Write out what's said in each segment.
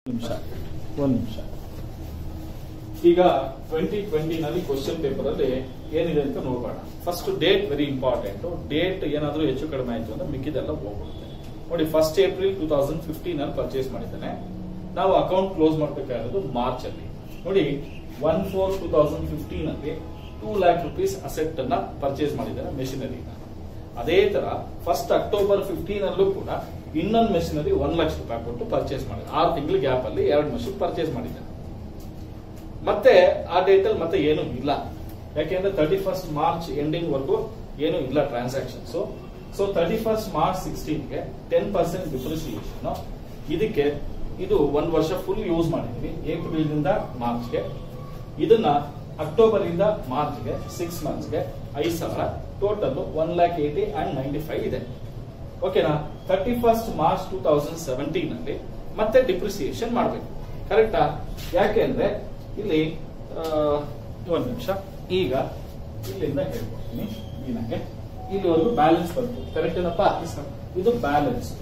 ನಿಮಿಷ ಒಂದು ನಿಮಿಷ ಈಗ ಟ್ವೆಂಟಿ ಟ್ವೆಂಟಿನಲ್ಲಿ ಕ್ವಶನ್ ಪೇಪರ್ ಅಲ್ಲಿ ಏನಿದೆ ಅಂತ ನೋಡೋಣ first date very important date ಏನಾದ್ರೂ ಹೆಚ್ಚು ಕಡಿಮೆ ಆಯ್ತು ಅಂದ್ರೆ ಮಿಕ್ಕಿದೆಲ್ಲ ಹೋಗ್ಬಿಡುತ್ತೆ ನೋಡಿ first April two thousand fifteen ಅಲ್ಲಿ ಪರ್ಚೇಸ್ ಮಾಡಿದ್ದಾನೆ ನಾವು ಅಕೌಂಟ್ ಕ್ಲೋಸ್ ಮಾಡಬೇಕಾಗಿರೋದು ಮಾರ್ಚ್ ಅಲ್ಲಿ ನೋಡಿ one four two thousand fifteen ಅಲ್ಲಿ ಟೂ ಲ್ಯಾಕ್ ರುಪೀಸ್ ಅಸೆಟ್ ಅನ್ನ ಪರ್ಚೇಸ್ ಮಾಡಿದ್ದಾನೆ ಮೆಷಿನರಿನ ಅದೇ ತರ ಫಸ್ಟ್ ಅಕ್ಟೋಬರ್ ಫಿಫ್ಟೀನ್ ಅಲ್ಲೂ ಕೂಡ ಇನ್ನೊಂದು ಮೆಷಿನರಿ ಒಂದ್ ಲಕ್ಷ ರೂಪಾಯಿ ಕೊಟ್ಟು ಪರ್ಚೇಸ್ ಮಾಡಿದ ಆರು ತಿಂಗಳ ಗ್ಯಾಪ್ ಅಲ್ಲಿ ಎರಡು ಮೆಷಿನ್ ಪರ್ಚೇಸ್ ಮಾಡಿದ್ದಾನೆ ಮತ್ತೆ ಆ ಡೇಟ್ ಅಲ್ಲಿ ಮತ್ತೆ ಏನು ಇಲ್ಲ ಯಾಕೆಂದ್ರೆ ತರ್ಟಿ ಫಸ್ಟ್ ಮಾರ್ಚ್ ಎಂಡಿಂಗ್ ವರ್ಗು ಏನು ಇಲ್ಲ transactions so thirty first March ಸಿಕ್ಸ್ಟೀನ್ಗೆ ಟೆನ್ ಪರ್ಸೆಂಟ್ ಡಿಪ್ರಿಸಿಯೇಷನ್ ಇದಕ್ಕೆ ಇದು ಒಂದ್ ವರ್ಷ ಫುಲ್ ಯೂಸ್ ಮಾಡಿದೀವಿ ಏಪ್ರಿಲ್ ಇಂದ ಮಾರ್ಚ್ಗೆ ಇದನ್ನ ಅಕ್ಟೋಬರ್ ಇಂದ ಮಾರ್ಚ್ಗೆ ಸಿಕ್ಸ್ ಮಂತ್ಸ್ಗೆ ಐದು ಸಾವಿರ total one lakh eighty and ninety five ಇದೆ ಓಕೆನಾ thirty first March two thousand seventeen ಅಲ್ಲಿ ಮತ್ತೆ ಡಿಪ್ರಿಸಿಯೇಷನ್ ಮಾಡಬೇಕು ಕರೆಕ್ಟಾ ಯಾಕೆ ಅಂದ್ರೆ ಇಲ್ಲಿ ಆ, ಒಂದ್ ನಿಮಿಷ ಈಗ ಇಲ್ಲಿಂದ ಹೇಳ್ಕೊಡ್ತೀನಿ ನನಗೆ ಇಲ್ಲಿವರೆಗೂ ಬ್ಯಾಲೆನ್ಸ್ ಬಂತು ಕರೆಕ್ಟ್ ಏನಪ್ಪ ಇದು ಬ್ಯಾಲೆನ್ಸ್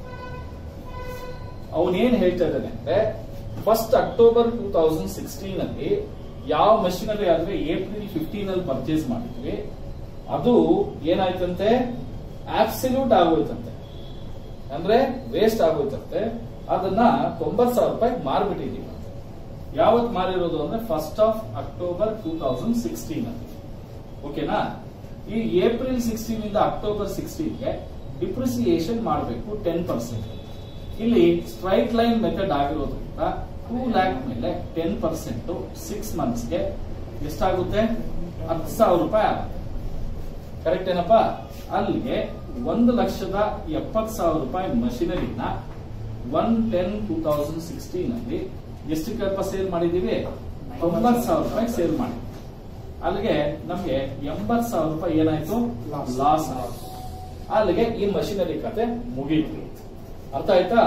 ಅವನೇನ್ ಹೇಳ್ತಾ ಇದ್ದಾನೆ ಅಂದ್ರೆ first October two thousand sixteen ಅಲ್ಲಿ ಯಾವ ಮಷಿನರಿ ಆದ್ರೆ ಏಪ್ರಿಲ್ ಫಿಫ್ಟೀನ್ ಅಲ್ಲಿ ಪರ್ಚೇಸ್ ಮಾಡಿದ್ವಿ ಅದು ಏನಾಯ್ತಂತೆ ಆಬ್ಸಲ್ಯೂಟ್ ಆಗೋಯ್ತಂತೆ ಅಂದ್ರೆ ವೇಸ್ಟ್ ಆಗೋಯ್ತಂತೆ ಅದನ್ನ ತೊಂಬತ್ ಸಾವಿರ ರೂಪಾಯಿ ಮಾರ್ಬಿಟ್ಟಿದೀವಿ ಯಾವತ್ ಮಾರಿರೋದು ಅಂದ್ರೆ first of October two thousand sixteen ಅಲ್ಲಿ ಓಕೆನಾ ಈ ಏಪ್ರಿಲ್ ಸಿಕ್ಸ್ಟೀನ್ ಇಂದ ಅಕ್ಟೋಬರ್ ಸಿಕ್ಸ್ಟೀನ್ಗೆ ಡಿಪ್ರಿಸಿಯೇಷನ್ ಮಾಡಬೇಕು ಟೆನ್ ಪರ್ಸೆಂಟ್ ಇಲ್ಲಿ ಸ್ಟ್ರೈಟ್ ಲೈನ್ ಮೆಥಡ್ ಆಗಿರೋದ್ರಿಂದ ಟೂ ಲ್ಯಾಕ್ ಮೇಲೆ ಟೆನ್ ಪರ್ಸೆಂಟ್ ಸಿಕ್ಸ್ ಮಂತ್ಸ್ಗೆ ಎಷ್ಟಾಗುತ್ತೆ ಹತ್ತು ಸಾವಿರ ರೂಪಾಯಿ ಆಗುತ್ತೆ ಕರೆಕ್ಟ್ ಏನಪ್ಪಾ ಅಲ್ಲಿಗೆ ಒಂದು ಲಕ್ಷದ ಎಪ್ಪತ್ತು ಸಾವಿರ ರೂಪಾಯಿ ಮಷಿನರಿನ one ten two thousand sixteen ಅಲ್ಲಿ ಎಷ್ಟಕ್ಕೆ ಸೇಲ್ ಮಾಡಿದೀವಿ ತೊಂಬತ್ತು ಸಾವಿರ ರೂಪಾಯಿ ಸೇಲ್ ಮಾಡಿ ಅಲ್ಲಿಗೆ ನಮ್ಗೆ ಎಂಬತ್ ಸಾವಿರ ರೂಪಾಯಿ ಏನಾಯ್ತು ಲಾಸ್ ಆಯ್ತು ಅಲ್ಲಿಗೆ ಈ ಮಷಿನರಿ ಕತೆ ಮುಗೀತು ಅರ್ಥ ಆಯ್ತಾ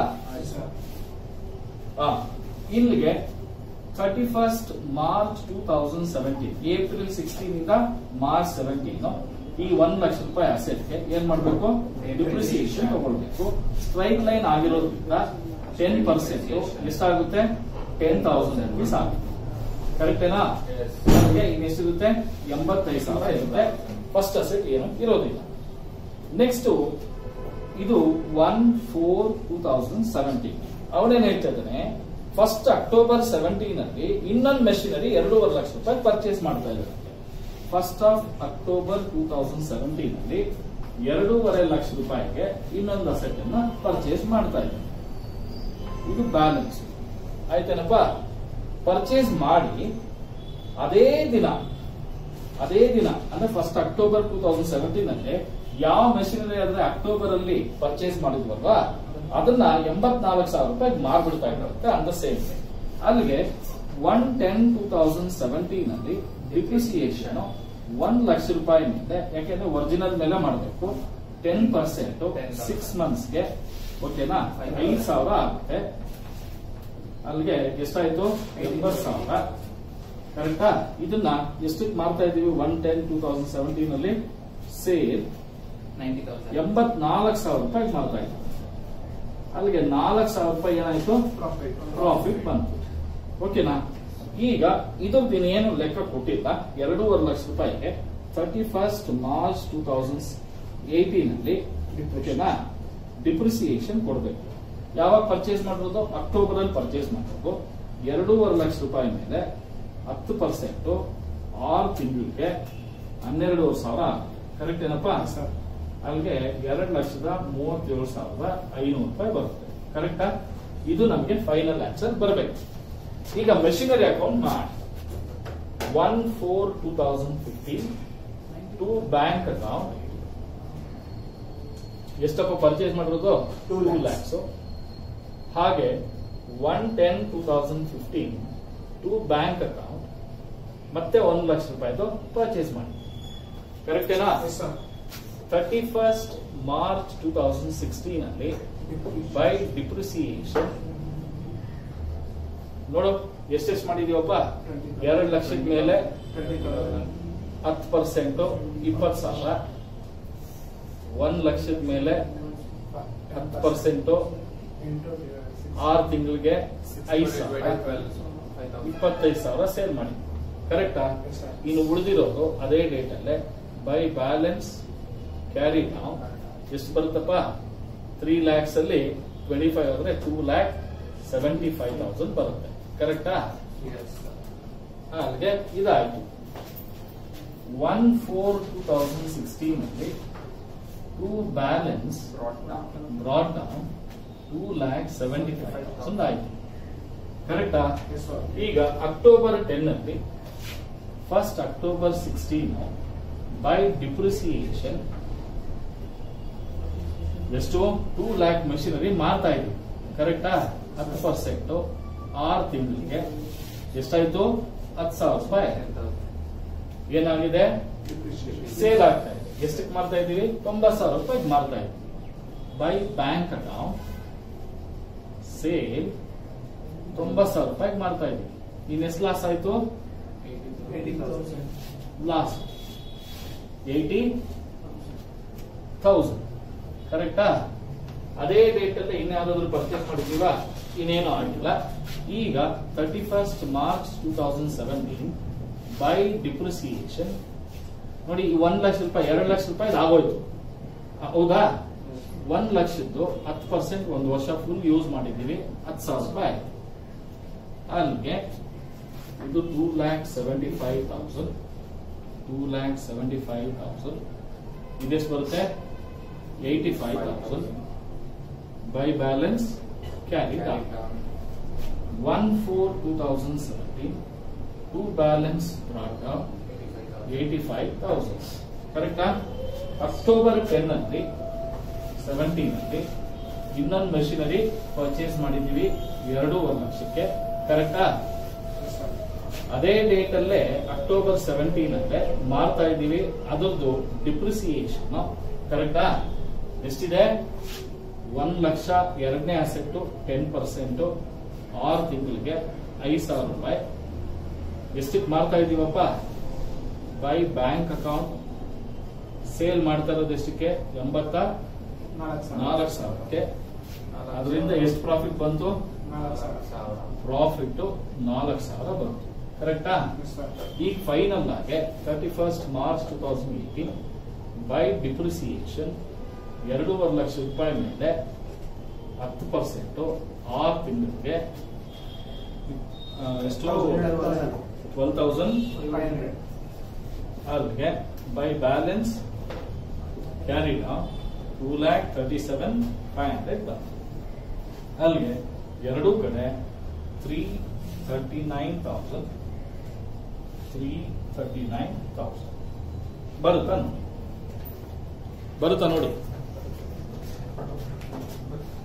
ಆ, ಇಲ್ಲಿಗೆ thirty first March two thousand seventeen April sixteen ಇಂದ ಮಾರ್ಚ್ ಸೆವೆಂಟೀನ್ ಈ ಒಂದ್ ಲಕ್ಷ ರೂಪಾಯಿ ಅಸೆಟ್ಗೆ ಏನ್ ಮಾಡ್ಬೇಕು ಡಿಪ್ರಿಸಿಯೇಷನ್ ತಗೊಳ್ಬೇಕು ಸ್ಟ್ರೈಟ್ ಲೈನ್ ಆಗಿರೋದ್ರಿಂದ ಟೆನ್ ಪರ್ಸೆಂಟ್ ಎಷ್ಟಾಗುತ್ತೆ ಟೆನ್ ತೌಸಂಡ್ ರುಪೀಸ್ ಆಗುತ್ತೆ ಕರೆಕ್ಟೇನಾ ನಮಗೆ ಇನ್ನೆಷ್ಟಿರುತ್ತೆ ಎಂಬತ್ತೈದು ಸಾವಿರ ಇರುತ್ತೆ ಫಸ್ಟ್ ಅಸೆಟ್ ಏನು ಇರೋದಿಲ್ಲ ನೆಕ್ಸ್ಟ್ ಇದು one four two thousand seventeen ಅವನೇನ್ ಹೇಳ್ತಾ ಇದ್ದಾನೆ ಫಸ್ಟ್ ಅಕ್ಟೋಬರ್ ಸೆವೆಂಟೀನ್ ಅಲ್ಲಿ ಇನ್ನೊಂದು ಮೆಷಿನರಿ ಎರಡೂವರೆ ಲಕ್ಷ ರೂಪಾಯಿ ಪರ್ಚೇಸ್ ಮಾಡ್ತಾ ಇದ್ದಾರೆ first of October two thousand seventeen ಅಲ್ಲಿ ಎರಡೂವರೆ ಲಕ್ಷ ರೂಪಾಯಿಗೆ ಇನ್ನೊಂದು ಅಸೆಟ್ ಅನ್ನ ಪರ್ಚೇಸ್ ಮಾಡ್ತಾ ಇದ್ದಾರೆ ಇದು ಬ್ಯಾಲೆನ್ಸ್ ಆಯ್ತೇನಪ್ಪ ಪರ್ಚೇಸ್ ಮಾಡಿ ಅದೇ ದಿನ ಅದೇ ದಿನ ಅಂದ್ರೆ first October two thousand seventeen ಅಲ್ಲಿ ಯಾವ ಮೆಷಿನರಿ ಆದ್ರೆ ಅಕ್ಟೋಬರ್ ಅಲ್ಲಿ ಪರ್ಚೇಸ್ ಮಾಡಿದ್ವಲ್ವಾ ಅದನ್ನ ಎಂಬತ್ನಾಲ್ಕು ಸಾವಿರ ರೂಪಾಯಿ ಮಾರ್ಬಿಡ್ತಾ ಇರುತ್ತೆ ಅಂದ ಸೇಮ್ ಅಲ್ಲಿಗೆ one ten two thousand seventeen ಅಲ್ಲಿ ಡಿಪ್ರಿಸಿಯೇಷನ್ ಒಂದ್ ಲಕ್ಷ ರೂಪಾಯಿ ಮೇಲೆ ಯಾಕೆಂದ್ರೆ ಒರಿಜಿನಲ್ ಮೇಲೆ ಮಾಡಬೇಕು ಟೆನ್ ಪರ್ಸೆಂಟ್ ಸಿಕ್ಸ್ ಮಂತ್ಸ್ಗೆ ಓಕೆನಾ ಐದು ಸಾವಿರ ಆಗುತ್ತೆ ಅಲ್ಲಿಗೆ ಎಷ್ಟಾಯ್ತು ಎಂಬತ್ ಸಾವಿರ ಕರೆಕ್ಟಾ ಇದನ್ನ ಎಷ್ಟಕ್ಕೆ ಮಾರ್ತಾ ಇದೀವಿ one ten two thousand seventeen ಅಲ್ಲಿ ಸೇಲ್ ನೈಂಟಿ ತೌಸಂಡ್ ಎಂಬತ್ನಾಲ್ಕು ಸಾವಿರ ರೂಪಾಯಿ ಮಾರ್ತಾ ಇದ್ದೀವಿ ಅಲ್ಲಿಗೆ ನಾಲ್ಕು ಸಾವಿರ ರೂಪಾಯಿ ಏನಾಯ್ತು ಪ್ರಾಫಿಟ್ ಬಂತು ಓಕೆನಾ ಈಗ ಇದ್ರದ್ದು ಏನು ಲೆಕ್ಕ ಕೊಟ್ಟಿಲ್ಲ ಎರಡೂವರೆ ಲಕ್ಷ ರೂಪಾಯಿಗೆ thirty first March two thousand eighteen ಅಲ್ಲಿ ಓಕೆನಾ ಡಿಪ್ರಿಸಿಯೇಷನ್ ಕೊಡಬೇಕು ಯಾವಾಗ ಪರ್ಚೇಸ್ ಮಾಡಿರೋದು ಅಕ್ಟೋಬರ್ ಅಲ್ಲಿ ಪರ್ಚೇಸ್ ಮಾಡಬೇಕು ಎರಡೂವರೆ ಲಕ್ಷ ರೂಪಾಯಿ ಮೇಲೆ ಹತ್ತು ಪರ್ಸೆಂಟ್ ಆರು ತಿಂಗಳಿಗೆ ಹನ್ನೆರಡೂವರೆ ಸಾವಿರ ಆಗುತ್ತೆ ಕರೆಕ್ಟ್ ಏನಪ್ಪಾ ಅಲ್ಲಿಗೆ ಎರಡು ಲಕ್ಷದ ಮೂವತ್ತೇಳು ಸಾವಿರದ ಐನೂರು ರೂಪಾಯಿ ಬರುತ್ತೆ ಕರೆಕ್ಟಾ ಇದು ನಮಗೆ ಫೈನಲ್ ಆನ್ಸರ್ ಬರಬೇಕು ಈಗ ಮೆಷಿನರಿ ಅಕೌಂಟ್ ಮಾಡಿ one four two thousand fifteen to bank account ಎಷ್ಟಪ್ಪ ಪರ್ಚೇಸ್ ಮಾಡಿರೋದು ಟೂ ಲ್ಯಾಕ್ಸ್ ಹಾಗೆ one ten two thousand fifteen to bank account ಮತ್ತೆ ಒಂದು ಲಕ್ಷ ರೂಪಾಯಿದು ಪರ್ಚೇಸ್ ಮಾಡಿ ಕರೆಕ್ಟೇನಾ thirty first March two thousand sixteen by ಬೈ ಡಿಪ್ರಿಸಿಯೇಷನ್ ನೋಡು ಎಷ್ಟೆಷ್ಟು ಮಾಡಿದೀವಪ್ಪ ಎರಡು ಲಕ್ಷದ ಮೇಲೆ ಹತ್ತು ಪರ್ಸೆಂಟ್ ಇಪ್ಪತ್ತು ಸಾವಿರ ಒಂದ್ ಲಕ್ಷದ ಮೇಲೆ ಹತ್ತು ಪರ್ಸೆಂಟ್ ಆರು ತಿಂಗಳಿಗೆ ಐದು ಸಾವಿರ ಇಪ್ಪತ್ತೈದು ಸಾವಿರ ಸೇಲ್ ಮಾಡಿ ಕರೆಕ್ಟಾ ಇನ್ನು ಉಳಿದಿರೋದು ಅದೇ ಡೇಟ್ ಅಲ್ಲೇ ಬೈ ಬ್ಯಾಲೆನ್ಸ್ ಕ್ಯಾರಿ ನಾವು ಎಷ್ಟು ಬರುತ್ತಪ್ಪ ತ್ರೀ ಲ್ಯಾಕ್ಸ್ ಅಲ್ಲಿ ಟ್ವೆಂಟಿ ಫೈವ್ ಅಂದ್ರೆ two lakh seventy five thousand ಬರುತ್ತೆ ಕರೆಕ್ಟಾ ಅಲ್ಲಿಗೆ ಇದಾಯ್ತು one four two thousand sixteen ಅಲ್ಲಿ two balance brought down two lakh seventy five thousand ಆಯ್ತು ಕರೆಕ್ಟಾ ಈಗ ಅಕ್ಟೋಬರ್ ಟೆನ್ ಅಲ್ಲಿ first October sixteen by depreciation ಎಷ್ಟು ಟೂ ಲ್ಯಾಕ್ ಮೆಷಿನರಿ ಮಾರ್ತಾ ಇದ್ವಿ ಕರೆಕ್ಟಾ ಹತ್ತು ಪರ್ಸೆಂಟ್ ಆರು ತಿಂಗಳಿಗೆ ಎಷ್ಟಾಯ್ತು ಹತ್ತು ಸಾವಿರ ರೂಪಾಯಿ ಏನಾಗಿದೆ ಸೇಲ್ ಆಗ್ತಾ ಇದೆ ಎಷ್ಟಕ್ಕೆ ಮಾರ್ತಾ ಇದೀವಿ ತೊಂಬತ್ತು ಸಾವಿರ ರೂಪಾಯಿ ಮಾರ್ತಾ ಇದ್ವಿ ಬೈ ಬ್ಯಾಂಕ್ ಅಕೌಂಟ್ ಸೇಲ್ ತೊಂಬತ್ತು ಸಾವಿರ ರೂಪಾಯಿ ಮಾರ್ತಾ ಇದ್ವಿ ಇನ್ ಎಷ್ಟು ಲಾಸ್ ಆಯ್ತು ಲಾಸ್ ಏಯ್ಟಿ ಥೌಸಂಡ್ ಕರೆಕ್ಟಾ ಅದೇ ಡೇಟ್ ಅಲ್ಲಿ ಇನ್ಯಾವುದಾದ್ರು ಪರ್ಚೇಸ್ ಮಾಡಿದೀವಾ ಇನ್ನೇನು ಆಗಿಲ್ಲ ಈಗ thirty first March two thousand seventeen by depreciation ನೋಡಿ ಈ ಒಂದ್ ಲಕ್ಷ ರೂಪಾಯಿ ಎರಡು ಲಕ್ಷ ರೂಪಾಯಿ ಆಗೋಯ್ತು ಆ, ಹೌದಾ ಒಂದ್ ಲಕ್ಷದ್ದು ಹತ್ತು ಪರ್ಸೆಂಟ್ ಒಂದು ವರ್ಷ ಫುಲ್ ಯೂಸ್ ಮಾಡಿದೀವಿ ಹತ್ತು ಸಾವಿರ ರೂಪಾಯಿ ಆಯ್ತು ಅಲ್ಲಿಗೆ ಇದು two lakh seventy five thousand two lakh seventy five thousand ಇದೆಷ್ಟು ಬರುತ್ತೆ eighty five thousand by balance carry one four two thousand seventeen to balance brought eighty five thousand ಕರೆಕ್ಟಾ ಅಕ್ಟೋಬರ್ ಟೆನ್ ಅಲ್ಲಿ ಸೆವೆಂಟೀನ್ ಅಲ್ಲಿ ಇನ್ನೊಂದು ಮೆಷಿನರಿ ಪರ್ಚೇಸ್ ಮಾಡಿದೀವಿ ಎರಡೂವರೆ ಲಕ್ಷಕ್ಕೆ ಕರೆಕ್ಟಾ ಅದೇ ಡೇಟ್ ಅಲ್ಲೇ ಅಕ್ಟೋಬರ್ ಸೆವೆಂಟೀನ್ ಅಲ್ಲೇ ಮಾರ್ತಾ ಇದ್ದೀವಿ ಅದರದ್ದು ಡಿಪ್ರಿಸಿಯೇಷನ್ ಕರೆಕ್ಟಾ ಎಷ್ಟಿದೆ ಒಂದ್ ಲಕ್ಷ ಎರಡನೇ ಅಸೆಟ್ ಟೆನ್ ಪರ್ಸೆಂಟ್ ಆರು ತಿಂಗಳಿಗೆ ಐದು ಸಾವಿರ ರೂಪಾಯಿ ಎಷ್ಟಕ್ಕೆ ಮಾರ್ತಾ ಇದೀವಪ್ಪ ಬೈ ಬ್ಯಾಂಕ್ ಅಕೌಂಟ್ ಸೇಲ್ ಮಾಡ್ತಾ ಇರೋದು ಎಷ್ಟಕ್ಕೆ ಎಂಬತ್ತ ನಾಲ್ಕು ಸಾವಿರಕ್ಕೆ ಅದರಿಂದ ಎಷ್ಟು ಪ್ರಾಫಿಟ್ ಬಂತು ಪ್ರಾಫಿಟ್ ನಾಲ್ಕು ಸಾವಿರ ಬಂತು ಕರೆಕ್ಟಾ ಈಗ ಫೈನಲ್ ಆಗಿ thirty first March two thousand eighteen by depreciation ಎರಡೂವರೆ ಲಕ್ಷ ರೂಪಾಯಿ ಮೇಲೆ ಹತ್ತು ಪರ್ಸೆಂಟ್ ಆರು ತಿಂಗಳಿಗೆ ಆ, ಎಷ್ಟು ಟ್ವೆಲ್ ತೌಸಂಡ್ ಅಲ್ಲಿಗೆ by balance carried two lakh thirty seven five hundred ಬಂತು ಅಲ್ಲಿಗೆ ಎರಡೂ ಕಡೆ three thirty nine thousand three thirty nine thousand ಬರುತ್ತಾ ನೋಡಿ ಬರುತ್ತಾ ನೋಡಿ